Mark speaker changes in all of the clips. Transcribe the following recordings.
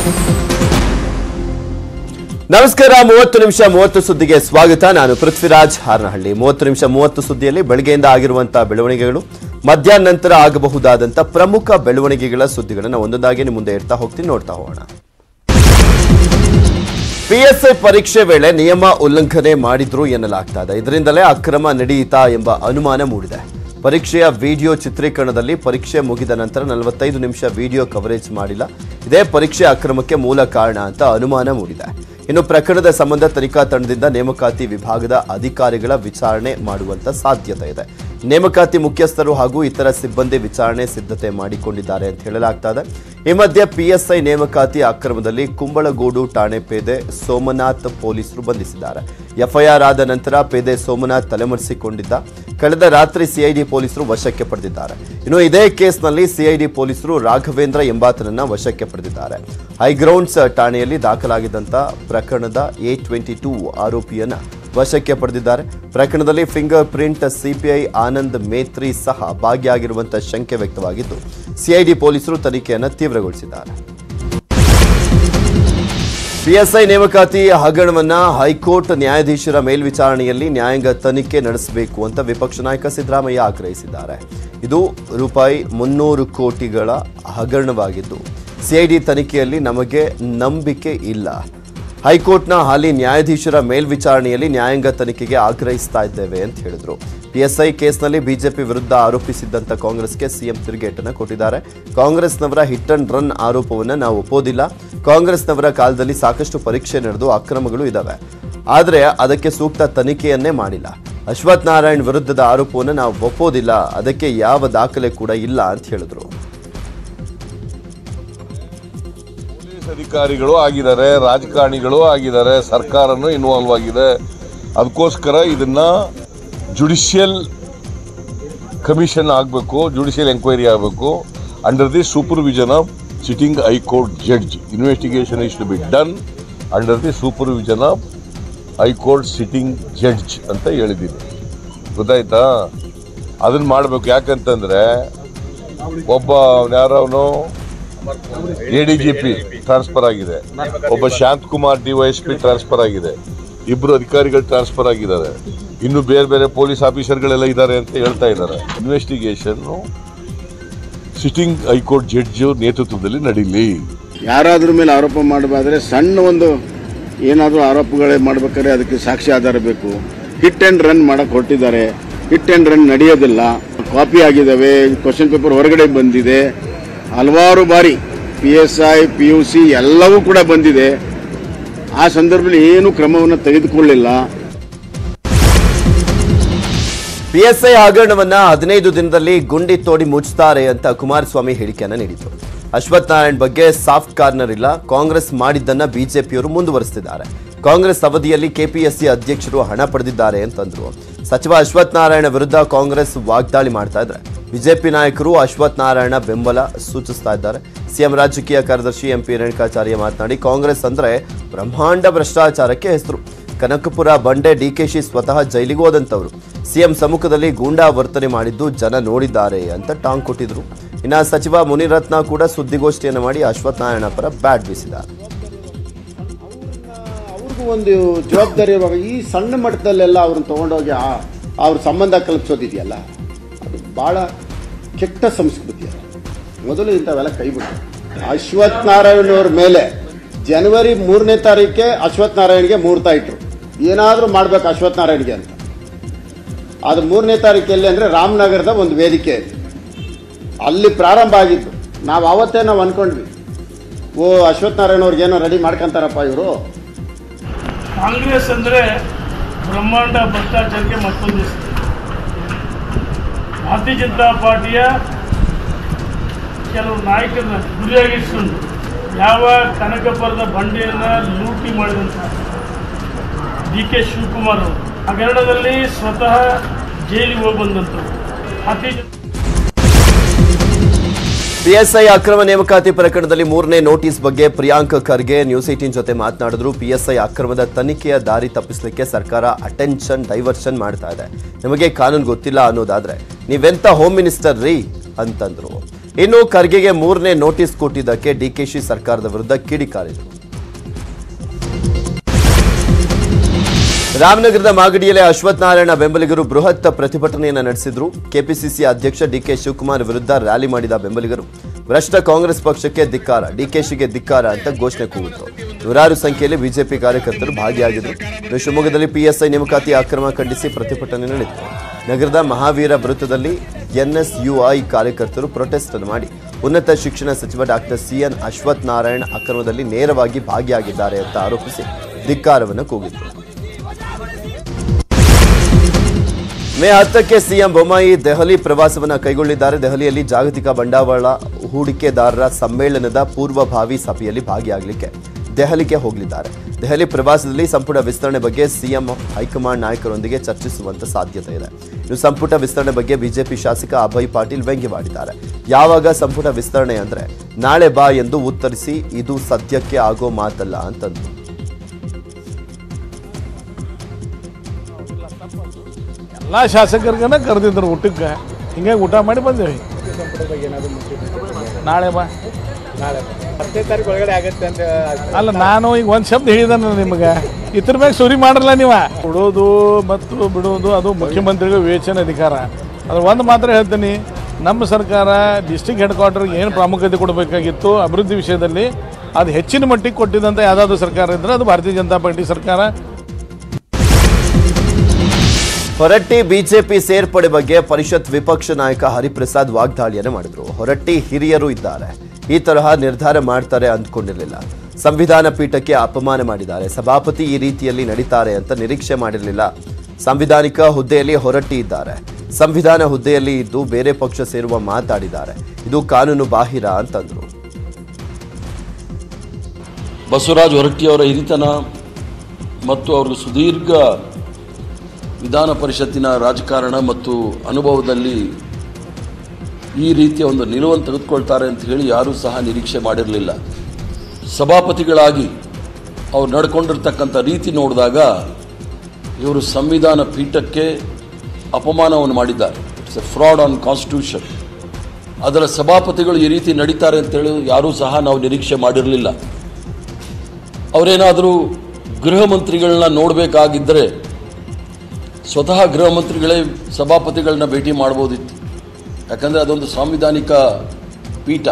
Speaker 1: ನಮಸ್ಕಾರ ಮೂವತ್ತು ನಿಮಿಷ ಮೂವತ್ತು ಸುದ್ದಿಗೆ ಸ್ವಾಗತ ನಾನು ಪೃಥ್ವಿರಾಜ್ ಹಾರನಹಳ್ಳಿ ಮೂವತ್ತು ನಿಮಿಷ ಮೂವತ್ತು ಸುದ್ದಿಯಲ್ಲಿ ಬೆಳಗ್ಗೆಯಿಂದ ಆಗಿರುವಂತಹ ಬೆಳವಣಿಗೆಗಳು ಮಧ್ಯಾಹ್ನ ನಂತರ ಆಗಬಹುದಾದಂತ ಪ್ರಮುಖ ಬೆಳವಣಿಗೆಗಳ ಸುದ್ದಿಗಳನ್ನು ಒಂದೊಂದಾಗಿ ನಿಮ್ಮ ಮುಂದೆ ಇಡ್ತಾ ಹೋಗ್ತೀನಿ ನೋಡ್ತಾ ಹೋಗೋಣ ಪಿಎಸ್ಐ ಪರೀಕ್ಷೆ ವೇಳೆ ನಿಯಮ ಉಲ್ಲಂಘನೆ ಮಾಡಿದ್ರು ಎನ್ನಲಾಗ್ತಾ ಇದೆ ಇದರಿಂದಲೇ ಅಕ್ರಮ ನಡೆಯಿತಾ ಎಂಬ ಅನುಮಾನ ಮೂಡಿದೆ ಪರೀಕ್ಷೆಯ ವಿಡಿಯೋ ಚಿತ್ರೀಕರಣದಲ್ಲಿ ಪರೀಕ್ಷೆ ಮುಗಿದ ನಂತರ ನಲವತ್ತೈದು ನಿಮಿಷ ವಿಡಿಯೋ ಕವರೇಜ್ ಮಾಡಿಲ್ಲ ಇದೇ ಪರೀಕ್ಷೆ ಅಕ್ರಮಕ್ಕೆ ಮೂಲ ಕಾರಣ ಅಂತ ಅನುಮಾನ ಮೂಡಿದೆ ಇನ್ನು ಪ್ರಕರಣದ ಸಂಬಂಧ ತನಿಖಾ ತಂಡದಿಂದ ನೇಮಕಾತಿ ವಿಭಾಗದ ಅಧಿಕಾರಿಗಳ ವಿಚಾರಣೆ ಮಾಡುವಂತ ಸಾಧ್ಯತೆ ಇದೆ ನೇಮಕಾತಿ ಮುಖ್ಯಸ್ಥರು ಹಾಗೂ ಇತರ ಸಿಬ್ಬಂದಿ ವಿಚಾರಣೆ ಸಿದ್ಧತೆ ಮಾಡಿಕೊಂಡಿದ್ದಾರೆ ಅಂತ ಹೇಳಲಾಗ್ತಾ ಇದೆ ಈ ಮಧ್ಯೆ ಪಿಎಸ್ಐ ನೇಮಕಾತಿ ಅಕ್ರಮದಲ್ಲಿ ಕುಂಬಳಗೂಡು ಠಾಣೆ ಪೇದೆ ಸೋಮನಾಥ್ ಪೊಲೀಸರು ಬಂಧಿಸಿದ್ದಾರೆ ಎಫ್ಐಆರ್ ಆದ ನಂತರ ಪೇದೆ ಸೋಮನಾಥ್ ತಲೆಮರೆಸಿಕೊಂಡಿದ್ದ ಕಳೆದ ರಾತ್ರಿ ಸಿಐಡಿ ಪೊಲೀಸರು ವಶಕ್ಕೆ ಪಡೆದಿದ್ದಾರೆ ಇನ್ನು ಇದೇ ಕೇಸ್ನಲ್ಲಿ ಸಿಐಡಿ ಪೊಲೀಸರು ರಾಘವೇಂದ್ರ ಎಂಬಾತನನ್ನ ವಶಕ್ಕೆ ಪಡೆದಿದ್ದಾರೆ ಹೈಗ್ರೌಂಡ್ಸ್ ಠಾಣೆಯಲ್ಲಿ ದಾಖಲಾಗಿದ್ದಂತ ಪ್ರಕರಣದ ಎ ಟ್ವೆಂಟಿ ಟೂ ಆರೋಪಿಯನ್ನ ವಶಕ್ಕೆ ಪಡೆದಿದ್ದಾರೆ ಪ್ರಕರಣದಲ್ಲಿ finger print CPI Anand Metri ಸಹ ಭಾಗಿಯಾಗಿರುವಂತಹ ಶಂಕೆ ವ್ಯಕ್ತವಾಗಿದ್ದು ಸಿಐಡಿ ಪೊಲೀಸರು ತನಿಖೆಯನ್ನು ತೀವ್ರಗೊಳಿಸಿದ್ದಾರೆ ಪಿಎಸ್ಐ ನೇಮಕಾತಿ ಹಗರಣವನ್ನ ಹೈಕೋರ್ಟ್ ನ್ಯಾಯಾಧೀಶರ ಮೇಲ್ವಿಚಾರಣೆಯಲ್ಲಿ ನ್ಯಾಯಾಂಗ ತನಿಖೆ ನಡೆಸಬೇಕು ಅಂತ ವಿಪಕ್ಷ ನಾಯಕ ಸಿದ್ದರಾಮಯ್ಯ ಆಗ್ರಹಿಸಿದ್ದಾರೆ ಇದು ರೂಪಾಯಿ ಮುನ್ನೂರು ಕೋಟಿಗಳ ಹಗರಣವಾಗಿದ್ದು ಸಿಐಡಿ ತನಿಖೆಯಲ್ಲಿ ನಮಗೆ ನಂಬಿಕೆ ಇಲ್ಲ ಹೈಕೋರ್ಟ್ನ ಹಾಲಿ ನ್ಯಾಯಾಧೀಶರ ಮೇಲ್ವಿಚಾರಣೆಯಲ್ಲಿ ನ್ಯಾಯಾಂಗ ತನಿಖೆಗೆ ಆಗ್ರಹಿಸ್ತಾ ಇದ್ದೇವೆ ಅಂತ ಹೇಳಿದ್ರು ಪಿಎಸ್ಐ ಕೇಸ್ನಲ್ಲಿ ಬಿಜೆಪಿ ವಿರುದ್ಧ ಆರೋಪಿಸಿದ್ದಂತ ಕಾಂಗ್ರೆಸ್ಗೆ ಸಿಎಂ ತಿರುಗೇಟನ್ನು ಕೊಟ್ಟಿದ್ದಾರೆ ಕಾಂಗ್ರೆಸ್ನವರ ಹಿಟ್ ಅಂಡ್ ರನ್ ಆರೋಪವನ್ನು ನಾವು ಒಪ್ಪೋದಿಲ್ಲ ಕಾಂಗ್ರೆಸ್ನವರ ಕಾಲದಲ್ಲಿ ಸಾಕಷ್ಟು ಪರೀಕ್ಷೆ ನಡೆದು ಅಕ್ರಮಗಳು ಇದಾವೆ ಆದರೆ ಅದಕ್ಕೆ ಸೂಕ್ತ ತನಿಖೆಯನ್ನೇ ಮಾಡಿಲ್ಲ ಅಶ್ವಥ್ ನಾರಾಯಣ್ ವಿರುದ್ಧದ ಆರೋಪವನ್ನು ನಾವು ಒಪ್ಪೋದಿಲ್ಲ ಅದಕ್ಕೆ ಯಾವ ದಾಖಲೆ ಕೂಡ ಇಲ್ಲ ಅಂತ ಹೇಳಿದ್ರು
Speaker 2: ಪೊಲೀಸ್ ಅಧಿಕಾರಿಗಳು ಆಗಿದ್ದಾರೆ ರಾಜಕಾರಣಿಗಳು ಆಗಿದ್ದಾರೆ ಸರ್ಕಾರನೂ ಇನ್ವಾಲ್ವ್ ಆಗಿದೆ ಅದಕ್ಕೋಸ್ಕರ ಇದನ್ನ ಜುಡಿಷಿಯಲ್ ಕಮಿಷನ್ ಆಗಬೇಕು ಜುಡಿಷಿಯಲ್ ಎಂಕ್ವೈರಿ ಆಗಬೇಕು under the supervision of sitting high court judge investigation is to be done under the supervision of high court sitting judge ಅಂತ ಹೇಳಿದ್ದೀನಿ ಗೊತ್ತಾಯ್ತಾ ಅದನ್ನ ಮಾಡಬೇಕು ಯಾಕಂತಂದ್ರೆ ಒಬ್ಬ ಯಾರವನು A D G P transfer ಆಗಿದೆ ಒಬ್ಬ Shant Kumar D Y S P transfer ಆಗಿದೆ ಇಬ್ರು ಅಧಿಕಾರಿಗಳು ಟ್ರಾನ್ಸ್ಫರ್ ಆಗಿದ್ದಾರೆ ಇನ್ನು ಬೇರೆ ಬೇರೆ ಪೊಲೀಸ್ ಆಫೀಸರ್ಗಳೆಲ್ಲ ಇದ್ದಾರೆ ಅಂತ ಹೇಳ್ತಾ ಇದ್ದಾರೆ ಇನ್ವೆಸ್ಟಿಗೇಷನ್ ಸಿಟ್ಟಿಂಗ್ ಹೈಕೋರ್ಟ್ ಜಡ್ಜ್ ನೇತೃತ್ವದಲ್ಲಿ ನಡೀಲಿ
Speaker 3: ಯಾರಾದ್ರ ಮೇಲೆ ಆರೋಪ ಮಾಡಬಾದ್ರೆ ಸಣ್ಣ ಒಂದು ಏನಾದರೂ ಆರೋಪಗಳೇ ಮಾಡ್ಬೇಕಾದ್ರೆ ಅದಕ್ಕೆ ಸಾಕ್ಷಿ ಆಧಾರ ಬೇಕು ಹಿಟ್ ಆ್ಯಂಡ್ ರನ್ ಮಾಡಕ್ಕೆ ಹೊರಟಿದ್ದಾರೆ ಹಿಟ್ ಆ್ಯಂಡ್ ರನ್ ನಡೆಯೋದಿಲ್ಲ ಕಾಪಿ ಆಗಿದ್ದಾವೆ ಕ್ವಶನ್ ಪೇಪರ್ ಹೊರಗಡೆ ಬಂದಿದೆ ಹಲವಾರು ಬಾರಿ P S I P U C ಎಲ್ಲವೂ ಕೂಡ ಬಂದಿದೆ ಆ ಸಂದರ್ಭದಲ್ಲಿ ಏನು ಕ್ರಮವನ್ನು ತೆಗೆದುಕೊಳ್ಳಿಲ್ಲ
Speaker 1: ಪಿಎಸ್ಐ ಹಗರಣವನ್ನ ಹದಿನೈದು ದಿನದಲ್ಲಿ ಗುಂಡಿ ತೋಡಿ ಮುಚ್ಚುತ್ತಾರೆ ಅಂತ ಕುಮಾರಸ್ವಾಮಿ ಹೇಳಿಕೆಯನ್ನ ನೀಡಿದ್ರು ಅಶ್ವಥ್ ನಾರಾಯಣ್ ಬಗ್ಗೆ ಸಾಫ್ಟ್ ಕಾರ್ನರ್ ಇಲ್ಲ ಕಾಂಗ್ರೆಸ್ ಮಾಡಿದ್ದನ್ನ ಬಿಜೆಪಿಯವರು ಮುಂದುವರಿಸುತ್ತಿದ್ದಾರೆ ಕಾಂಗ್ರೆಸ್ ಅವಧಿಯಲ್ಲಿ ಕೆಪಿಎಸ್ಸಿ ಅಧ್ಯಕ್ಷರು ಹಣ ಪಡೆದಿದ್ದಾರೆ ಅಂತಂದ್ರು ಸಚಿವ ಅಶ್ವಥ್ ನಾರಾಯಣ ವಿರುದ್ಧ ಕಾಂಗ್ರೆಸ್ ವಾಗ್ದಾಳಿ ಮಾಡ್ತಾ ಇದ್ರೆ ಬಿಜೆಪಿ ನಾಯಕರು ಅಶ್ವಥ್ ನಾರಾಯಣ ಬೆಂಬಲ ಸೂಚಿಸ್ತಾ ಇದ್ದಾರೆ ಸಿಎಂ ರಾಜಕೀಯ ಕಾರ್ಯದರ್ಶಿ ಎಂಪಿ ರೇಣುಕಾಚಾರ್ಯ ಮಾತನಾಡಿ ಕಾಂಗ್ರೆಸ್ ಅಂದ್ರೆ ಬ್ರಹ್ಮಾಂಡ ಭ್ರಷ್ಟಾಚಾರಕ್ಕೆ ಹೆಸರು ಕನಕಪುರ ಬಂಡೆ ಡಿಕೆಶಿ ಸ್ವತಃ ಜೈಲಿಗೆ ಹೋದಂತವರು ಸಿಎಂ ಸಮ್ಮುಖದಲ್ಲಿ ಗೂಂಡಾ ವರ್ತನೆ ಮಾಡಿದ್ದು ಜನ ನೋಡಿದ್ದಾರೆ ಅಂತ ಟಾಂಗ್ ಕೊಟ್ಟಿದ್ರು ಇನ್ನ ಸಚಿವ ಮುನಿರತ್ನ ಕೂಡ ಸುದ್ದಿಗೋಷ್ಠಿಯನ್ನು ಮಾಡಿ ಅಶ್ವಥ್ ನಾರಾಯಣ ಪರ ಬ್ಯಾಟ್ ಬೀಸಿದ್ದಾರೆ
Speaker 3: ಅವ್ರಿಗೂ ಒಂದು ಜವಾಬ್ದಾರಿ ಇರುವಾಗ ಈ ಸಣ್ಣ ಮಟ್ಟದಲ್ಲೆಲ್ಲ ಅವ್ರನ್ನ ತಗೊಂಡೋಗಿ ಆ- ಅವ್ರ ಸಂಬಂಧ ಕಲ್ಪಿಸೋದಿದೆಯಲ್ಲ ಅದು ಭಾಳ ಕೆಟ್ಟ ಸಂಸ್ಕೃತಿ ಅದು ಮೊದಲು ಇಂಥವೆಲ್ಲ ಕೈಬಿಟ್ಟು ಅಶ್ವಥ್ ನಾರಾಯಣ್ ಅವ್ರ ಮೇಲೆ ಜನವರಿ ಮೂರನೇ ತಾರೀಕೆ ಅಶ್ವಥ್ ನಾರಾಯಣ್ಗೆ ಮುಹೂರ್ತ ಇಟ್ರು ಏನಾದರೂ ಮಾಡ್ಬೇಕು ಅಶ್ವಥ್ ನಾರಾಯಣ್ಗೆ ಅಂತ ಅದು ಮೂರನೇ ತಾರೀಕಲ್ಲಿ ಅಂದರೆ ರಾಮನಗರದ ಒಂದು ವೇದಿಕೆ ಇದೆ ಅಲ್ಲಿ ಪ್ರಾರಂಭ ಆಗಿದ್ದು ನಾವು ಅವತ್ತೇ ನಾವು ಅನ್ಕೊಂಡ್ವಿ ಓ ಅಶ್ವಥ್ ನಾರಾಯಣ ಅವ್ರಿಗೆ ಏನೋ ರೆಡಿ ಮಾಡ್ಕೊಂತಾರಪ್ಪ ಇವರು
Speaker 4: ಕಾಂಗ್ರೆಸ್ ಅಂದರೆ ಬ್ರಹ್ಮಾಂಡ ಭ್ರಷ್ಟಾಚಾರಕ್ಕೆ ಮತ್ತೊಂದು ಹೆಸರು ಭಾರತೀಯ ಜನತಾ ಪಾರ್ಟಿಯ ಕೆಲವು ನಾಯಕರನ್ನ ಗುರಿಯಾಗಿಸಿಕೊಂಡು ಯಾವ ಕನಕಪುರದ ಬಂಡೆಯನ್ನು ಲೂಟಿ ಮಾಡಿದಂಥ ಡಿ ಕೆ ಶಿವಕುಮಾರ್ ಅವರು ಹಗರಣದಲ್ಲಿ ಸ್ವತಃ ಜೈಲಿಗೆ ಹೋಗಿ ಬಂದಂಥವ್ರು ಭಾರತೀಯ ಜನ-
Speaker 1: ಪಿಎಸ್ಐ ಅಕ್ರಮ ನೇಮಕಾತಿ ಪ್ರಕರಣದಲ್ಲಿ ಮೂರನೇ ನೋಟಿಸ್ ಬಗ್ಗೆ ಪ್ರಿಯಾಂಕ್ ಖರ್ಗೆ ನ್ಯೂಸ್ ಏಟೀನ್ ಜೊತೆ ಮಾತನಾಡಿದ್ರು ಪಿಎಸ್ಐ ಅಕ್ರಮದ ತನಿಖೆಯ ದಾರಿ ತಪ್ಪಿಸಲಿಕ್ಕೆ ಸರ್ಕಾರ ಅಟೆನ್ಷನ್ ಡೈವರ್ಷನ್ ಮಾಡ್ತಾ ಇದೆ ನಿಮಗೆ ಕಾನೂನು ಗೊತ್ತಿಲ್ಲ ಅನ್ನೋದಾದ್ರೆ ನೀವೆಂತ ಹೋಮ್ ಮಿನಿಸ್ಟರ್ ರೀ ಅಂತಂದ್ರು ಇನ್ನು ಖರ್ಗೆಗೆ ಮೂರನೇ ನೋಟಿಸ್ ಕೊಟ್ಟಿದ್ದಕ್ಕೆ ಡಿಕೆಶಿ ಸರ್ಕಾರದ ವಿರುದ್ಧ ಕಿಡಿಕಾರಿದರು ರಾಮನಗರದ ಮಾಗಡಿಯಲ್ಲಿ ಅಶ್ವಥ್ ನಾರಾಯಣ ಬೆಂಬಲಿಗರು ಬೃಹತ್ ಪ್ರತಿಭಟನೆಯನ್ನು ನಡೆಸಿದ್ರು ಕೆಪಿಸಿಸಿ ಅಧ್ಯಕ್ಷ ಡಿಕೆ ಶಿವಕುಮಾರ್ ವಿರುದ್ಧ ರ್ಯಾಲಿ ಮಾಡಿದ ಬೆಂಬಲಿಗರು ಭ್ರಷ್ಟ ಕಾಂಗ್ರೆಸ್ ಪಕ್ಷಕ್ಕೆ ಧಿಕ್ಕಾರ ಡಿಕೆಶಿಗೆ ಧಿಕ್ಕಾರ ಅಂತ ಘೋಷಣೆ ಕೂಗಿತು ನೂರಾರು ಸಂಖ್ಯೆಯಲ್ಲಿ ಬಿಜೆಪಿ ಕಾರ್ಯಕರ್ತರು ಭಾಗಿಯಾಗಿದ್ದರು ಇನ್ನು ಶಿವಮೊಗ್ಗದಲ್ಲಿ ಪಿಎಸ್ಐ ನೇಮಕಾತಿ ಅಕ್ರಮ ಖಂಡಿಸಿ ಪ್ರತಿಭಟನೆ ನಡೆಯಿತು ನಗರದ ಮಹಾವೀರ ವೃತ್ತದಲ್ಲಿ ಎನ್ಎಸ್ಯುಐ ಕಾರ್ಯಕರ್ತರು ಪ್ರೊಟೆಸ್ಟ್ ಅನ್ನು ಮಾಡಿ ಉನ್ನತ ಶಿಕ್ಷಣ ಸಚಿವ ಡಾಕ್ಟರ್ ಸಿಎನ್ ಅಶ್ವಥ್ ನಾರಾಯಣ್ ಅಕ್ರಮದಲ್ಲಿ ನೇರವಾಗಿ ಭಾಗಿಯಾಗಿದ್ದಾರೆ ಅಂತ ಆರೋಪಿಸಿ ಧಿಕ್ಕಾರವನ್ನು ಕೂಗಿದ್ರು ಮೇ ಹತ್ತಕ್ಕೆ ಸಿಎಂ ಬೊಮ್ಮಾಯಿ ದೆಹಲಿ ಪ್ರವಾಸವನ್ನು ಕೈಗೊಳ್ಳಿದ್ದಾರೆ ದೆಹಲಿಯಲ್ಲಿ ಜಾಗತಿಕ ಬಂಡವಾಳ ಹೂಡಿಕೆದಾರರ ಸಮ್ಮೇಳನದ ಪೂರ್ವಭಾವಿ ಸಭೆಯಲ್ಲಿ ಭಾಗಿಯಾಗಲಿಕ್ಕೆ ದೆಹಲಿಗೆ ಹೋಗಲಿದ್ದಾರೆ ದೆಹಲಿ ಪ್ರವಾಸದಲ್ಲಿ ಸಂಪುಟ ವಿಸ್ತರಣೆ ಬಗ್ಗೆ ಸಿಎಂ ಹೈಕಮಾಂಡ್ ನಾಯಕರೊಂದಿಗೆ ಚರ್ಚಿಸುವಂತ ಸಾಧ್ಯತೆ ಇದೆ ಇನ್ನು ಸಂಪುಟ ವಿಸ್ತರಣೆ ಬಗ್ಗೆ ಬಿಜೆಪಿ ಶಾಸಕ ಅಭಯ್ ಪಾಟೀಲ್ ವ್ಯಂಗ್ಯವಾಡಿದ್ದಾರೆ ಯಾವಾಗ ಸಂಪುಟ ವಿಸ್ತರಣೆ ಅಂದ್ರೆ ನಾಳೆ ಬಾ ಎಂದು ಉತ್ತರಿಸಿ ಇದು ಸದ್ಯಕ್ಕೆ ಆಗೋ ಮಾತಲ್ಲ ಅಂತಂದ್ರು
Speaker 5: ಎಲ್ಲ ಶಾಸಕರಿಗನ ಕರೆದಿದ್ರು ಊಟಕ್ಕೆ ಹಿಂಗಾಗಿ ಊಟ ಮಾಡಿ ಬಂದೇವಿ ನಾಳೆ ಬಾ
Speaker 6: ಹತ್ತನೇ ತಾರೀಕು ಒಳಗಡೆ ಆಗತ್ತೆ ಅಂತ
Speaker 5: ಅಲ್ಲ ನಾನು ಈಗ ಒಂದು ಶಬ್ದ ಹೇಳಿದಾನ ನಿಮಗೆ ಇದ್ರ ಮ್ಯಾಗ ಸುರಿ ಮಾಡಲ್ಲ ನೀವ ಬಿಡೋದು ಮತ್ತು ಬಿಡೋದು ಅದು ಮುಖ್ಯಮಂತ್ರಿಗಳ ವಿವೇಚನೆ ಅಧಿಕಾರ ಅದ್ರ ಒಂದು ಮಾತ್ರ ಹೇಳ್ತೀನಿ ನಮ್ಮ ಸರ್ಕಾರ ಡಿಸ್ಟಿಕ್ ಹೆಡ್ ಕ್ವಾರ್ಟರ್ಗೆ ಏನು ಪ್ರಾಮುಖ್ಯತೆ ಕೊಡಬೇಕಾಗಿತ್ತು ಅಭಿವೃದ್ಧಿ ವಿಷಯದಲ್ಲಿ ಅದು ಹೆಚ್ಚಿನ ಮಟ್ಟಿಗೆ ಕೊಟ್ಟಿದ್ದಂಥ ಯಾವುದಾದ್ರು ಸರ್ಕಾರ ಇದ್ದರೆ ಅದು ಭಾರತೀಯ ಜನತಾ ಪಾರ್ಟಿ ಸರ್ಕಾರ
Speaker 1: ಹೊರಟ್ಟಿ ಬಿಜೆಪಿ ಸೇರ್ಪಡೆ ಬಗ್ಗೆ ಪರಿಷತ್ ವಿಪಕ್ಷ ನಾಯಕ ಹರಿಪ್ರಸಾದ್ ವಾಗ್ದಾಳಿಯನ್ನು ಮಾಡಿದ್ರು ಹೊರಟ್ಟಿ ಹಿರಿಯರು ಇದ್ದಾರೆ ಈ ತರಹ ನಿರ್ಧಾರ ಮಾಡ್ತಾರೆ ಅಂದ್ಕೊಂಡಿರಲಿಲ್ಲ ಸಂವಿಧಾನ ಪೀಠಕ್ಕೆ ಅಪಮಾನ ಮಾಡಿದ್ದಾರೆ ಸಭಾಪತಿ ಈ ರೀತಿಯಲ್ಲಿ ನಡೀತಾರೆ ಅಂತ ನಿರೀಕ್ಷೆ ಮಾಡಿರಲಿಲ್ಲ ಸಂವಿಧಾನಿಕ ಹುದ್ದೆಯಲ್ಲಿ ಹೊರಟ್ಟಿ ಇದ್ದಾರೆ ಸಂವಿಧಾನ ಹುದ್ದೆಯಲ್ಲಿ ಇದ್ದು ಬೇರೆ ಪಕ್ಷ ಸೇರುವ ಮಾತಾಡಿದ್ದಾರೆ ಇದು ಕಾನೂನು ಬಾಹಿರ ಅಂತಂದ್ರು
Speaker 7: ಬಸವರಾಜ ಹೊರಟ್ಟಿಯವರ ಹಿರಿತನ ಮತ್ತು ಅವರು ಸುದೀರ್ಘ ವಿಧಾನ ಪರಿಷತ್ತಿನ ರಾಜಕಾರಣ ಮತ್ತು ಅನುಭವದಲ್ಲಿ ಈ ರೀತಿಯ ಒಂದು ನಿಲುವನ್ನು ತೆಗೆದುಕೊಳ್ತಾರೆ ಅಂತ ಹೇಳಿ ಯಾರೂ ಸಹ ನಿರೀಕ್ಷೆ ಮಾಡಿರಲಿಲ್ಲ ಸಭಾಪತಿಗಳಾಗಿ ಅವ್ರು ನಡ್ಕೊಂಡಿರ್ತಕ್ಕಂಥ ರೀತಿ ನೋಡಿದಾಗ ಇವರು ಸಂವಿಧಾನ ಪೀಠಕ್ಕೆ ಅಪಮಾನವನ್ನು ಮಾಡಿದ್ದಾರೆ it's a fraud on constitution ಅದರ ಸಭಾಪತಿಗಳು ಈ ರೀತಿ ನಡೀತಾರೆ ಅಂತೇಳಿ ಯಾರೂ ಸಹ ನಾವು ನಿರೀಕ್ಷೆ ಮಾಡಿರಲಿಲ್ಲ ಅವರೇನಾದರೂ ಗೃಹ ಮಂತ್ರಿಗಳನ್ನ ನೋಡಬೇಕಾಗಿದ್ದರೆ ಸ್ವತಃ ಗೃಹ ಮಂತ್ರಿಗಳೇ ಸಭಾಪತಿಗಳನ್ನ ಭೇಟಿ ಮಾಡ್ಬೋದಿತ್ತು ಯಾಕಂದರೆ ಅದೊಂದು ಸಾಂವಿಧಾನಿಕ ಪೀಠ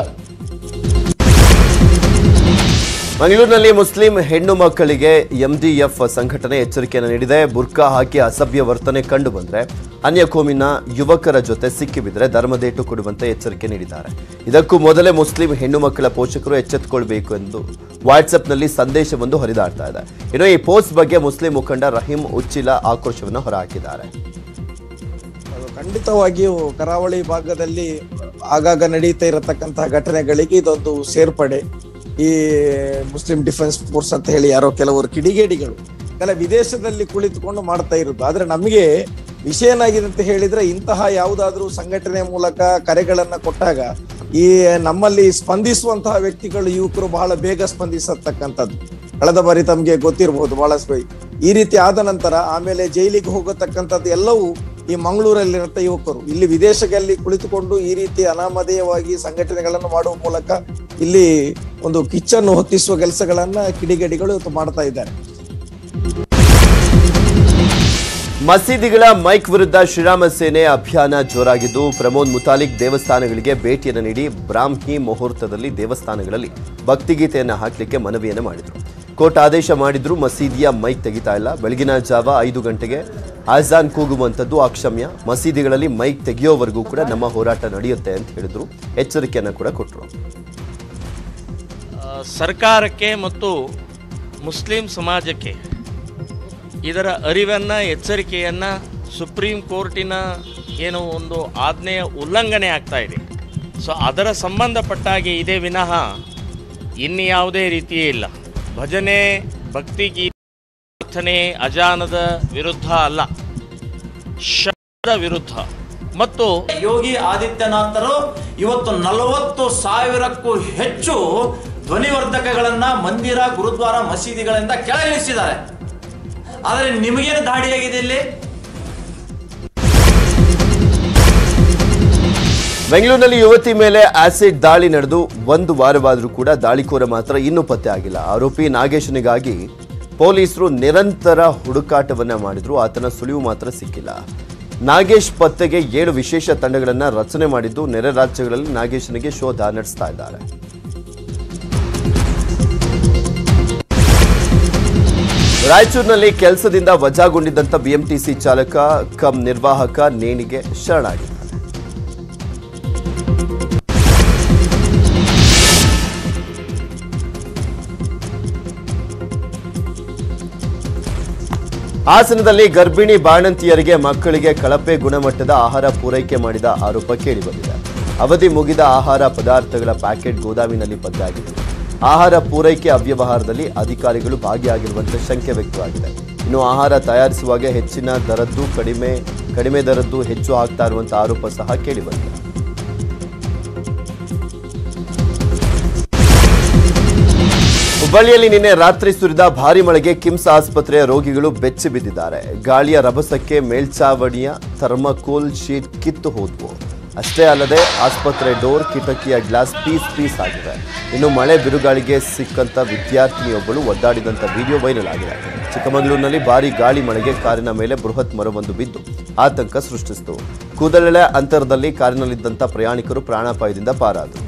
Speaker 1: ಮಂಗಳೂರಿನಲ್ಲಿ ಮುಸ್ಲಿಂ ಹೆಣ್ಣು ಮಕ್ಕಳಿಗೆ ಎಂಡಿಎಫ್ ಸಂಘಟನೆ ಎಚ್ಚರಿಕೆಯನ್ನು ನೀಡಿದೆ ಬುರ್ಕಾ ಹಾಕಿ ಅಸಭ್ಯ ವರ್ತನೆ ಕಂಡು ಬಂದ್ರೆ ಅನ್ಯ ಕೋಮಿನ ಯುವಕರ ಜೊತೆ ಸಿಕ್ಕಿಬಿದ್ರೆ ಧರ್ಮದೇಟು ಕೊಡುವಂತೆ ಎಚ್ಚರಿಕೆ ನೀಡಿದ್ದಾರೆ ಇದಕ್ಕೂ ಮೊದಲೇ ಮುಸ್ಲಿಂ ಹೆಣ್ಣು ಮಕ್ಕಳ ಪೋಷಕರು ಎಚ್ಚೆತ್ತುಕೊಳ್ಬೇಕು ಎಂದು ವಾಟ್ಸ್ಆಪ್ನಲ್ಲಿ ಸಂದೇಶವೊಂದು ಹರಿದಾಡ್ತಾ ಇದೆ ಇನ್ನು ಈ ಪೋಸ್ಟ್ ಬಗ್ಗೆ ಮುಸ್ಲಿಂ ಮುಖಂಡ ರಹೀಂ ಉಚ್ಚಿಲ ಆಕ್ರೋಶವನ್ನು ಹೊರಹಾಕಿದ್ದಾರೆ
Speaker 6: ಖಂಡಿತವಾಗಿಯೂ ಕರಾವಳಿ ಭಾಗದಲ್ಲಿ ಆಗಾಗ ನಡೀತಾ ಇರತಕ್ಕಂತಹ ಘಟನೆಗಳಿಗೆ ಇದೊಂದು ಸೇರ್ಪಡೆ ಈ ಮುಸ್ಲಿಂ ಡಿಫೆನ್ಸ್ ಫೋರ್ಸ್ ಅಂತ ಹೇಳಿ ಯಾರೋ ಕೆಲವರು ಕಿಡಿಗೇಡಿಗಳು ಕೆಲ ವಿದೇಶದಲ್ಲಿ ಕುಳಿತುಕೊಂಡು ಮಾಡ್ತಾ ಇರೋದು ಆದ್ರೆ ನಮಗೆ ವಿಷಯ ಏನಾಗಿದೆ ಅಂತ ಹೇಳಿದ್ರೆ ಇಂತಹ ಯಾವುದಾದ್ರೂ ಸಂಘಟನೆ ಮೂಲಕ ಕರೆಗಳನ್ನ ಕೊಟ್ಟಾಗ ಈ ನಮ್ಮಲ್ಲಿ ಸ್ಪಂದಿಸುವಂತಹ ವ್ಯಕ್ತಿಗಳು ಯುವಕರು ಬಹಳ ಬೇಗ ಸ್ಪಂದಿಸತಕ್ಕಂಥದ್ದು ಕಳೆದ ಬಾರಿ ತಮ್ಗೆ ಗೊತ್ತಿರಬಹುದು ಬಹಳಷ್ಟು ಈ ರೀತಿ ಆದ ನಂತರ ಆಮೇಲೆ ಜೈಲಿಗೆ ಹೋಗತಕ್ಕಂಥದ್ದು ಎಲ್ಲವೂ ಈ ಮಂಗಳೂರಲ್ಲಿರಂತ ಯುವಕರು ಇಲ್ಲಿ ವಿದೇಶಗಳಲ್ಲಿ ಕುಳಿತುಕೊಂಡು ಈ ರೀತಿ ಅನಾಮಧೇಯವಾಗಿ ಸಂಘಟನೆಗಳನ್ನು ಮಾಡುವ ಮೂಲಕ ಇಲ್ಲಿ ಒಂದು ಕಿಚ್ಚನ್ನು ಹೊತ್ತಿಸುವ ಕೆಲಸಗಳನ್ನ ಕಿಡಿಗೇಡಿಗಳು ಇವತ್ತು ಮಾಡ್ತಾ ಇದ್ದಾರೆ
Speaker 1: ಮಸೀದಿಗಳ ಮೈಕ್ ವಿರುದ್ಧ ಶ್ರೀರಾಮ ಸೇನೆ ಅಭಿಯಾನ ಜೋರಾಗಿದ್ದು ಪ್ರಮೋದ್ ಮುತಾಲಿಕ್ ದೇವಸ್ಥಾನಗಳಿಗೆ ಭೇಟಿಯನ್ನು ನೀಡಿ ಬ್ರಾಹ್ಮಿ ಮುಹೂರ್ತದಲ್ಲಿ ದೇವಸ್ಥಾನಗಳಲ್ಲಿ ಭಕ್ತಿಗೀತೆಯನ್ನು ಹಾಕಲಿಕ್ಕೆ ಮನವಿಯನ್ನು ಮಾಡಿದರು ಕೋರ್ಟ್ ಆದೇಶ ಮಾಡಿದ್ರು ಮಸೀದಿಯ ಮೈಕ್ ತೆಗಿತಾ ಇಲ್ಲ ಬೆಳಗಿನ ಜಾವ ಐದು ಗಂಟೆಗೆ ಆಜಾನ್ ಕೂಗುವಂಥದ್ದು ಅಕ್ಷಮ್ಯ ಮಸೀದಿಗಳಲ್ಲಿ ಮೈಕ್ ತೆಗೆಯೋವರೆಗೂ ಕೂಡ ನಮ್ಮ ಹೋರಾಟ ನಡೆಯುತ್ತೆ ಅಂತ ಹೇಳಿದ್ರು ಎಚ್ಚರಿಕೆಯನ್ನು ಕೂಡ ಕೊಟ್ಟರು
Speaker 8: ಆ, ಸರ್ಕಾರಕ್ಕೆ ಮತ್ತು ಮುಸ್ಲಿಂ ಸಮಾಜಕ್ಕೆ ಇದರ ಅರಿವನ್ನು ಎಚ್ಚರಿಕೆಯನ್ನು ಸುಪ್ರೀಂ ಕೋರ್ಟಿನ ಏನು ಒಂದು ಆಜ್ಞೆಯ ಉಲ್ಲಂಘನೆ ಆಗ್ತಾ ಇದೆ ಸೊ ಅದರ ಸಂಬಂಧಪಟ್ಟಾಗೆ ಇದೇ ವಿನಃ ಇನ್ಯಾವುದೇ ರೀತಿಯೇ ಇಲ್ಲ ಭಜನೆ ಭಕ್ತಿಗೀತೆ ಪ್ರಾರ್ಥನೆ ಅಜಾನದ ವಿರುದ್ಧ ಅಲ್ಲ ಶಬ್ದದ ವಿರುದ್ಧ ಮತ್ತು
Speaker 9: ಯೋಗಿ ಆದಿತ್ಯನಾಥರು ಇವತ್ತು ನಲವತ್ತು ಸಾವಿರಕ್ಕೂ ಹೆಚ್ಚು ಧ್ವನಿವರ್ಧಕಗಳನ್ನ ಮಂದಿರ ಗುರುದ್ವಾರ ಮಸೀದಿಗಳಿಂದ ಕೆಳಗಿಳಿಸಿದ್ದಾರೆ ಆದರೆ ನಿಮಗೇನು ದಾಡಿಯಾಗಿದೆ ಇಲ್ಲಿ
Speaker 1: ಬೆಂಗಳೂರಿನಲ್ಲಿ ಯುವತಿ ಮೇಲೆ ಆಸಿಡ್ ದಾಳಿ ನಡೆದು ಒಂದು ವಾರವಾದರೂ ಕೂಡ ದಾಳಿಕೋರ ಮಾತ್ರ ಇನ್ನೂ ಪತ್ತೆ ಆಗಿಲ್ಲ ಆರೋಪಿ ನಾಗೇಶನಿಗಾಗಿ ಪೊಲೀಸರು ನಿರಂತರ ಹುಡುಕಾಟವನ್ನ ಮಾಡಿದ್ರು ಆತನ ಸುಳಿವು ಮಾತ್ರ ಸಿಕ್ಕಿಲ್ಲ ನಾಗೇಶ್ ಪತ್ತೆಗೆ ಏಳು ವಿಶೇಷ ತಂಡಗಳನ್ನ ರಚನೆ ಮಾಡಿದ್ದು ನೆರೆ ರಾಜ್ಯಗಳಲ್ಲಿ ನಾಗೇಶನಿಗೆ ಶೋಧ ನಡೆಸ್ತಾ ಇದ್ದಾರೆ ರಾಯಚೂರಿನಲ್ಲಿ ಕೆಲಸದಿಂದ ವಜಾಗೊಂಡಿದ್ದಂಥ ಬಿಎಂಟಿಸಿ ಚಾಲಕ ಕಂ ನಿರ್ವಾಹಕ ನೇಣಿಗೆ ಶರಣಾಗಿದ್ದಾರೆ ಹಾಸನದಲ್ಲಿ ಗರ್ಭಿಣಿ ಬಾಣಂತಿಯರಿಗೆ ಮಕ್ಕಳಿಗೆ ಕಳಪೆ ಗುಣಮಟ್ಟದ ಆಹಾರ ಪೂರೈಕೆ ಮಾಡಿದ ಆರೋಪ ಕೇಳಿಬಂದಿದೆ ಅವಧಿ ಮುಗಿದ ಆಹಾರ ಪದಾರ್ಥಗಳ ಪ್ಯಾಕೆಟ್ ಗೋದಾಮಿನಲ್ಲಿ ಪತ್ತೆಯಾಗಿದೆ ಆಹಾರ ಪೂರೈಕೆ ಅವ್ಯವಹಾರದಲ್ಲಿ ಅಧಿಕಾರಿಗಳು ಭಾಗಿಯಾಗಿರುವಂತೆ ಶಂಕೆ ವ್ಯಕ್ತವಾಗಿದೆ ಇನ್ನು ಆಹಾರ ತಯಾರಿಸುವಾಗ ಹೆಚ್ಚಿನ ದರದ್ದು ಕಡಿಮೆ ಕಡಿಮೆ ದರದ್ದು ಹೆಚ್ಚು ಆಗ್ತಾ ಇರುವಂತಹ ಆರೋಪ ಸಹ ಕೇಳಿಬಂದಿದೆ ಹುಬ್ಬಳ್ಳಿಯಲ್ಲಿ ನಿನ್ನೆ ರಾತ್ರಿ ಸುರಿದ ಭಾರಿ ಮಳೆಗೆ ಕಿಮ್ಸ್ ಆಸ್ಪತ್ರೆಯ ರೋಗಿಗಳು ಬೆಚ್ಚಿ ಬಿದ್ದಿದ್ದಾರೆ ಗಾಳಿಯ ರಭಸಕ್ಕೆ ಮೇಲ್ಚಾವಣಿಯ ಥರ್ಮಕೋಲ್ ಶೀಟ್ ಕಿತ್ತು ಹೋದ್ವು ಅಷ್ಟೇ ಅಲ್ಲದೆ ಆಸ್ಪತ್ರೆ ಡೋರ್ ಕಿಟಕಿಯ ಗ್ಲಾಸ್ ಪೀಸ್ ಪೀಸ್ ಆಗಿದೆ ಇನ್ನು ಮಳೆ ಬಿರುಗಾಳಿಗೆ ಸಿಕ್ಕಂತ ವಿದ್ಯಾರ್ಥಿನಿಯೊಬ್ಬಳು ಒದ್ದಾಡಿದಂಥ ವಿಡಿಯೋ ವೈರಲ್ ಆಗಿದೆ ಚಿಕ್ಕಮಗಳೂರಿನಲ್ಲಿ ಭಾರಿ ಗಾಳಿ ಮಳೆಗೆ ಕಾರಿನ ಮೇಲೆ ಬೃಹತ್ ಮರವೊಂದು ಬಿದ್ದು ಆತಂಕ ಸೃಷ್ಟಿಸಿತು ಕೂದಲೆಳೆ ಅಂತರದಲ್ಲಿ ಕಾರಿನಲ್ಲಿದ್ದಂಥ ಪ್ರಯಾಣಿಕರು ಪ್ರಾಣಾಪಾಯದಿಂದ ಪಾರಾದರು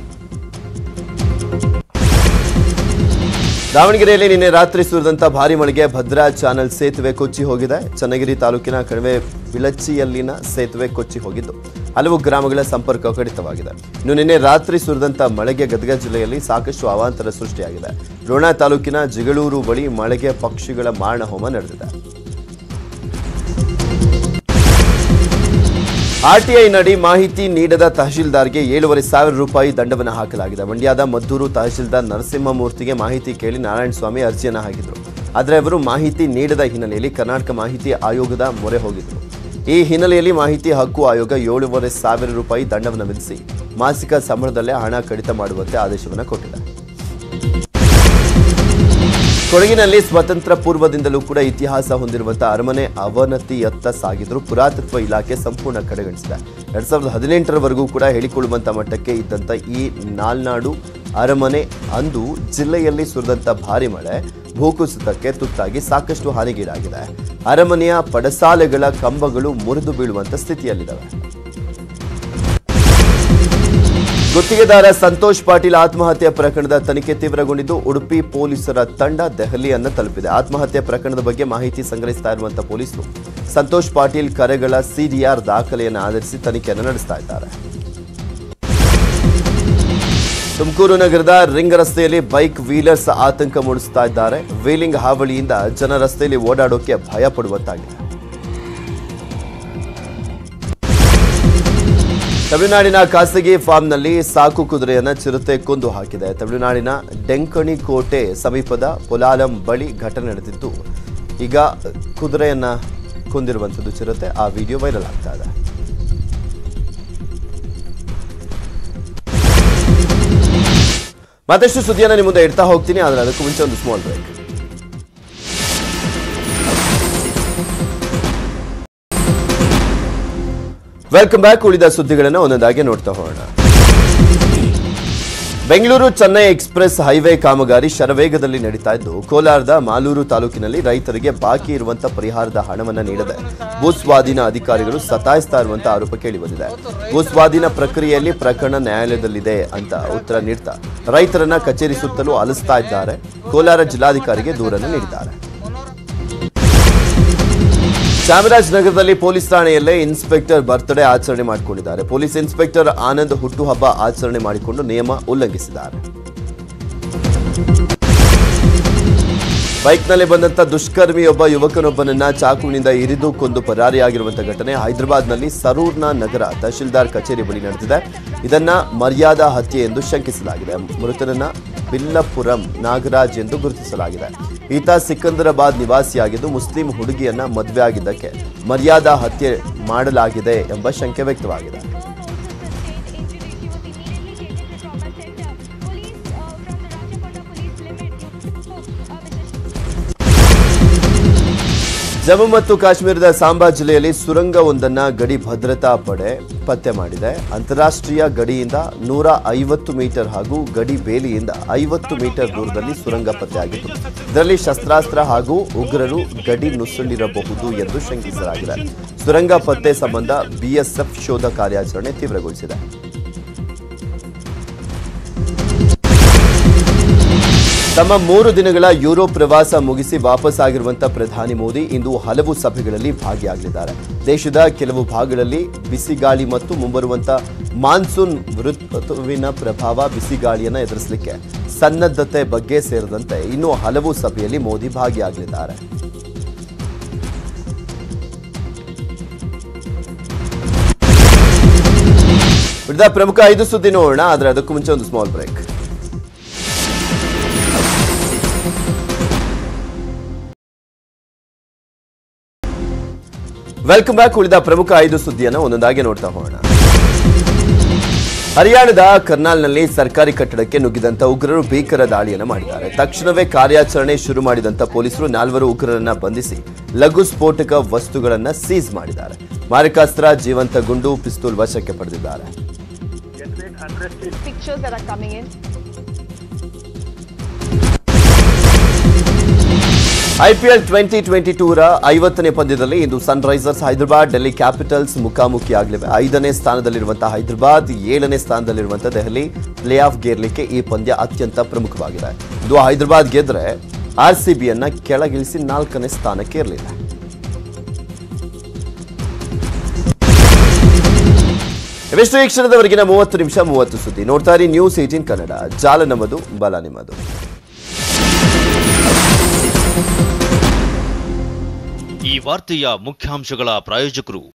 Speaker 1: ದಾವಣಗೆರೆಯಲ್ಲಿ ನಿನ್ನೆ ರಾತ್ರಿ ಸುರಿದಂತ ಭಾರಿ ಮಳೆಗೆ ಭದ್ರಾ ಚಾನಲ್ ಸೇತುವೆ ಕೊಚ್ಚಿ ಹೋಗಿದೆ ಚನ್ನಗಿರಿ ತಾಲೂಕಿನ ಕಣಿವೆ ಬಿಳಚಿಯಲ್ಲಿನ ಸೇತುವೆ ಕೊಚ್ಚಿ ಹೋಗಿದ್ದು ಹಲವು ಗ್ರಾಮಗಳ ಸಂಪರ್ಕ ಕಡಿತವಾಗಿದೆ ಇನ್ನು ನಿನ್ನೆ ರಾತ್ರಿ ಸುರಿದಂತ ಮಳೆಗೆ ಗದಗ ಜಿಲ್ಲೆಯಲ್ಲಿ ಸಾಕಷ್ಟು ಅವಾಂತರ ಸೃಷ್ಟಿಯಾಗಿದೆ ರೋಣ ತಾಲೂಕಿನ ಜಿಗಳೂರು ಬಳಿ ಮಳೆಗೆ ಪಕ್ಷಿಗಳ ಮಾರಣ ಹೋಮ ನಡೆದಿದೆ ಆರ್ಟಿಐ ನಡಿ ಮಾಹಿತಿ ನೀಡದ ತಹಶೀಲ್ದಾರ್ಗೆ ಏಳುವರೆ ಸಾವಿರ ರೂಪಾಯಿ ದಂಡವನ್ನು ಹಾಕಲಾಗಿದೆ ಮಂಡ್ಯದ ಮದ್ದೂರು ತಹಶೀಲ್ದಾರ್ ನರಸಿಂಹಮೂರ್ತಿಗೆ ಮಾಹಿತಿ ಕೇಳಿ ನಾರಾಯಣಸ್ವಾಮಿ ಅರ್ಜಿಯನ್ನು ಹಾಕಿದ್ರು ಆದರೆ ಅವರು ಮಾಹಿತಿ ನೀಡದ ಹಿನ್ನೆಲೆಯಲ್ಲಿ ಕರ್ನಾಟಕ ಮಾಹಿತಿ ಆಯೋಗದ ಮೊರೆ ಹೋಗಿದ್ರು ಈ ಹಿನ್ನೆಲೆಯಲ್ಲಿ ಮಾಹಿತಿ ಹಕ್ಕು ಆಯೋಗ ಏಳೂವರೆ ಸಾವಿರ ರೂಪಾಯಿ ದಂಡವನ್ನು ವಿಧಿಸಿ ಮಾಸಿಕ ಸಂಬಳದಲ್ಲೇ ಹಣ ಕಡಿತ ಮಾಡುವಂತೆ ಆದೇಶವನ್ನು ಕೊಟ್ಟಿದೆ ಕೊಡಗಿನಲ್ಲಿ ಸ್ವತಂತ್ರ ಪೂರ್ವದಿಂದಲೂ ಕೂಡ ಇತಿಹಾಸ ಹೊಂದಿರುವಂತಹ ಅರಮನೆ ಅವನತಿಯತ್ತ ಸಾಗಿದ್ರು ಪುರಾತತ್ವ ಇಲಾಖೆ ಸಂಪೂರ್ಣ ಕಡೆಗಣಿಸಿದೆ ಎರಡ್ ಸಾವಿರದ ಹದಿನೆಂಟರವರೆಗೂ ಕೂಡ ಹೇಳಿಕೊಳ್ಳುವಂತ ಮಟ್ಟಕ್ಕೆ ಇದ್ದಂತ ಈ ನಾಲ್ನಾಡು ಅರಮನೆ ಅಂದು ಜಿಲ್ಲೆಯಲ್ಲಿ ಸುರಿದಂತ ಭಾರಿ ಮಳೆ ಭೂಕುಸಿತಕ್ಕೆ ತುತ್ತಾಗಿ ಸಾಕಷ್ಟು ಹಾನಿಗೀಡಾಗಿದೆ ಅರಮನೆಯ ಪಡಸಾಲೆಗಳ ಕಂಬಗಳು ಮುರಿದು ಬೀಳುವಂತ ಸ್ಥಿತಿಯಲ್ಲಿದ್ದಾವೆ ಗುತ್ತಿಗೆದಾರ ಸಂತೋಷ್ ಪಾಟೀಲ್ ಆತ್ಮಹತ್ಯೆ ಪ್ರಕರಣದ ತನಿಖೆ ತೀವ್ರಗೊಂಡಿದ್ದು ಉಡುಪಿ ಪೊಲೀಸರ ತಂಡ ದೆಹಲಿಯನ್ನ ತಲುಪಿದೆ ಆತ್ಮಹತ್ಯೆ ಪ್ರಕರಣದ ಬಗ್ಗೆ ಮಾಹಿತಿ ಸಂಗ್ರಹಿಸ್ತಾ ಇರುವಂತಹ ಪೊಲೀಸರು ಸಂತೋಷ್ ಪಾಟೀಲ್ ಕರೆಗಳ ಸಿಡಿಆರ್ ದಾಖಲೆಯನ್ನು ಆಧರಿಸಿ ತನಿಖೆಯನ್ನು ನಡೆಸ್ತಾ ಇದ್ದಾರೆ ತುಮಕೂರು ನಗರದ ರಿಂಗ್ ರಸ್ತೆಯಲ್ಲಿ ಬೈಕ್ ವೀಲರ್ಸ್ ಆತಂಕ ಮೂಡಿಸ್ತಾ ಇದ್ದಾರೆ ವೀಲಿಂಗ್ ಹಾವಳಿಯಿಂದ ಜನ ರಸ್ತೆಯಲ್ಲಿ ಓಡಾಡೋಕೆ ಭಯ ಪಡುವಂತಾಗಿದೆ ತಮಿಳುನಾಡಿನ ಖಾಸಗಿ ಫಾರ್ಮ್ನಲ್ಲಿ ಸಾಕು ಕುದುರೆಯನ್ನ ಚಿರತೆ ಕೊಂದು ಹಾಕಿದೆ ತಮಿಳುನಾಡಿನ ಡೆಂಕಣಿ ಕೋಟೆ ಸಮೀಪದ ಪೊಲಾಲಂ ಬಳಿ ಘಟನೆ ನಡೆದಿದ್ದು ಈಗ ಕುದುರೆಯನ್ನ ಕೊಂದಿರುವಂಥದ್ದು ಚಿರತೆ ಆ ವಿಡಿಯೋ ವೈರಲ್ ಆಗ್ತಾ ಇದೆ ಮತ್ತಷ್ಟು ಸುದ್ದಿಯನ್ನು ನಿಮ್ಮ ಮುಂದೆ ಇಡ್ತಾ ಹೋಗ್ತೀನಿ ಆದರೆ ಅದಕ್ಕೂ ಮುಂಚೆ ಒಂದು ಸ್ಮಾಲ್ ಬ್ರೇಕ್ ವೆಲ್ಕಮ್ ಬ್ಯಾಕ್ ಉಳಿದ ಸುದ್ದಿಗಳನ್ನು ಒಂದೊಂದಾಗಿ ನೋಡ್ತಾ ಹೋಗೋಣ ಬೆಂಗಳೂರು ಚೆನ್ನೈ ಎಕ್ಸ್ಪ್ರೆಸ್ ಹೈವೇ ಕಾಮಗಾರಿ ಶರವೇಗದಲ್ಲಿ ನಡೀತಾ ಇದ್ದು ಕೋಲಾರದ ಮಾಲೂರು ತಾಲೂಕಿನಲ್ಲಿ ರೈತರಿಗೆ ಬಾಕಿ ಇರುವಂತಹ ಪರಿಹಾರದ ಹಣವನ್ನು ನೀಡದೆ ಭೂಸ್ವಾಧೀನ ಅಧಿಕಾರಿಗಳು ಸತಾಯಿಸ್ತಾ ಇರುವಂತಹ ಆರೋಪ ಕೇಳಿಬಂದಿದೆ ಭೂಸ್ವಾಧೀನ ಪ್ರಕ್ರಿಯೆಯಲ್ಲಿ ಪ್ರಕರಣ ನ್ಯಾಯಾಲಯದಲ್ಲಿದೆ ಅಂತ ಉತ್ತರ ನೀಡ್ತಾ ರೈತರನ್ನ ಕಚೇರಿ ಸುತ್ತಲೂ ಅಲಿಸ್ತಾ ಇದ್ದಾರೆ ಕೋಲಾರ ಜಿಲ್ಲಾಧಿಕಾರಿಗೆ ದೂರನ್ನು ನೀಡಿದ್ದಾರೆ ಚಾಮರಾಜನಗರದಲ್ಲಿ ಪೊಲೀಸ್ ಠಾಣೆಯಲ್ಲೇ ಇನ್ಸ್ಪೆಕ್ಟರ್ ಬರ್ತ್ಡೇ ಆಚರಣೆ ಮಾಡಿಕೊಂಡಿದ್ದಾರೆ ಪೊಲೀಸ್ ಇನ್ಸ್ಪೆಕ್ಟರ್ ಆನಂದ್ ಹುಟ್ಟುಹಬ್ಬ ಆಚರಣೆ ಮಾಡಿಕೊಂಡು ನಿಯಮ ಉಲ್ಲಂಘಿಸಿದ್ದಾರೆ ಬೈಕ್ನಲ್ಲಿ ಬಂದಂತ ದುಷ್ಕರ್ಮಿಯೊಬ್ಬ ಯುವಕನೊಬ್ಬನನ್ನ ಚಾಕುವಿನಿಂದ ಇರಿದು ಕೊಂದು ಪರಾರಿಯಾಗಿರುವಂತಹ ಘಟನೆ ಹೈದರಾಬಾದ್ನಲ್ಲಿ ಸರೂರ್ನ ನಗರ ತಹಶೀಲ್ದಾರ್ ಕಚೇರಿ ಬಳಿ ನಡೆದಿದೆ ಇದನ್ನ ಮರ್ಯಾದಾ ಹತ್ಯೆ ಎಂದು ಶಂಕಿಸಲಾಗಿದೆ ಮೃತನನ್ನ ಬಿಲ್ಲಪುರಂ ನಾಗರಾಜ್ ಎಂದು ಗುರುತಿಸಲಾಗಿದೆ ಈತ ಸಿಕಂದರಾಬಾದ್ ನಿವಾಸಿಯಾಗಿದ್ದು ಮುಸ್ಲಿಂ ಹುಡುಗಿಯನ್ನ ಮದುವೆ ಆಗಿದ್ದಕ್ಕೆ ಮರ್ಯಾದಾ ಹತ್ಯೆ ಮಾಡಲಾಗಿದೆ ಎಂಬ ಶಂಕೆ ವ್ಯಕ್ತವಾಗಿದೆ ಜಮ್ಮು ಮತ್ತು ಕಾಶ್ಮೀರದ ಸಾಂಬಾ ಜಿಲ್ಲೆಯಲ್ಲಿ ಸುರಂಗವೊಂದನ್ನ ಗಡಿ ಭದ್ರತಾ ಪಡೆ ಪತ್ತೆ ಮಾಡಿದೆ ಅಂತಾರಾಷ್ಟ್ರೀಯ ಗಡಿಯಿಂದ ನೂರ ಐವತ್ತು ಮೀಟರ್ ಹಾಗೂ ಗಡಿ ಬೇಲಿಯಿಂದ ಐವತ್ತು ಮೀಟರ್ ದೂರದಲ್ಲಿ ಸುರಂಗ ಪತ್ತೆಯಾಗಿತ್ತು ಇದರಲ್ಲಿ ಶಸ್ತ್ರಾಸ್ತ್ರ ಹಾಗೂ ಉಗ್ರರು ಗಡಿ ನುಸುಳಿರಬಹುದು ಎಂದು ಶಂಕಿಸಲಾಗಿದೆ ಸುರಂಗ ಪತ್ತೆ ಸಂಬಂಧ ಬಿಎಸ್ಎಫ್ ಶೋಧ ಕಾರ್ಯಾಚರಣೆ ತೀವ್ರಗೊಳಿಸಿದೆ ತಮ್ಮ ಮೂರು ದಿನಗಳ ಯುರೋಪ್ ಪ್ರವಾಸ ಮುಗಿಸಿ ವಾಪಸ್ ಆಗಿರುವಂತಹ ಪ್ರಧಾನಿ ಮೋದಿ ಇಂದು ಹಲವು ಸಭೆಗಳಲ್ಲಿ ಭಾಗಿಯಾಗಲಿದ್ದಾರೆ ದೇಶದ ಕೆಲವು ಭಾಗಗಳಲ್ಲಿ ಬಿಸಿಗಾಳಿ ಮತ್ತು ಮುಂಬರುವಂತಹ ಮಾನ್ಸೂನ್ ಋತುವಿನ ಪ್ರಭಾವ ಬಿಸಿಗಾಳಿಯನ್ನು ಎದುರಿಸಲಿಕ್ಕೆ ಸನ್ನದ್ಧತೆ ಬಗ್ಗೆ ಸೇರಿದಂತೆ ಇನ್ನೂ ಹಲವು ಸಭೆಯಲ್ಲಿ ಮೋದಿ ಭಾಗಿಯಾಗಲಿದ್ದಾರೆ ಉಳಿದ ಪ್ರಮುಖ ಐದು ಸುದ್ದಿ ನೋಡೋಣ ಆದರೆ ಅದಕ್ಕೂ ಮುಂಚೆ ಒಂದು ಸ್ಮಾಲ್ ಬ್ರೇಕ್ ವೆಲ್ಕಮ್ ಬ್ಯಾಕ್ ಉಳಿದ ಪ್ರಮುಖ ಐದು ಸುದ್ದಿಯನ್ನು ಒಂದೊಂದಾಗಿ ನೋಡ್ತಾ ಹೋಗೋಣ ಹರಿಯಾಣದ ಕರ್ನಾಲ್ನಲ್ಲಿ ಸರ್ಕಾರಿ ಕಟ್ಟಡಕ್ಕೆ ನುಗ್ಗಿದಂತ ಉಗ್ರರು ಭೀಕರ ದಾಳಿಯನ್ನು ಮಾಡಿದ್ದಾರೆ ತಕ್ಷಣವೇ ಕಾರ್ಯಾಚರಣೆ ಶುರು ಮಾಡಿದಂತ ಪೊಲೀಸರು ನಾಲ್ವರು ಉಗ್ರರನ್ನ ಬಂಧಿಸಿ ಲಘು ಸ್ಫೋಟಕ ವಸ್ತುಗಳನ್ನ ಸೀಸ್ ಮಾಡಿದ್ದಾರೆ ಮಾರಕಾಸ್ತ್ರ ಜೀವಂತ ಗುಂಡು ಪಿಸ್ತೂಲ್ ವಶಕ್ಕೆ ಪಡೆದಿದ್ದಾರೆ
Speaker 10: pictures that are coming in.
Speaker 1: IPL twenty twenty ಟೂರ ಐವತ್ತನೇ ಪಂದ್ಯದಲ್ಲಿ ಇಂದು ಸನ್ರೈಸರ್ಸ್ ಹೈದರಾಬಾದ್ ಡೆಲ್ಲಿ ಕ್ಯಾಪಿಟಲ್ಸ್ ಮುಖಾಮುಖಿಯಾಗಲಿವೆ ಐದನೇ ಸ್ಥಾನದಲ್ಲಿರುವಂತಹ ಹೈದರಾಬಾದ್ ಏಳನೇ ಸ್ಥಾನದಲ್ಲಿರುವಂತಹ ದೆಹಲಿ ಪ್ಲೇ ಆಫ್ ಗೇರ್ಲಿಕ್ಕೆ ಈ ಪಂದ್ಯ ಅತ್ಯಂತ ಪ್ರಮುಖವಾಗಿದೆ ಇದು ಹೈದರಾಬಾದ್ ಗೆದ್ರೆ ಆರ್ ಸಿ ಬಿಯನ್ನ ಕೆಳಗಿಳಿಸಿ ನಾಲ್ಕನೇ ಸ್ಥಾನಕ್ಕೆ ಇರಲಿದೆ ಇವಿಷ್ಟು ಈ ಕ್ಷಣದವರೆಗಿನ ಮೂವತ್ತು ನಿಮಿಷ ಮೂವತ್ತು ಸುದ್ದಿ ನೋಡ್ತಾ ಇರಿ ನ್ಯೂಸ್ ಏಟೀನ್ ಕನ್ನಡ ಜಾಲ ನಮ್ಮದು ಬಲ ನಿಮ್ಮದು
Speaker 11: ಈ ವಾರ್ತೆಯ ಮುಖ್ಯಾಂಶಗಳ ಪ್ರಾಯೋಜಕರು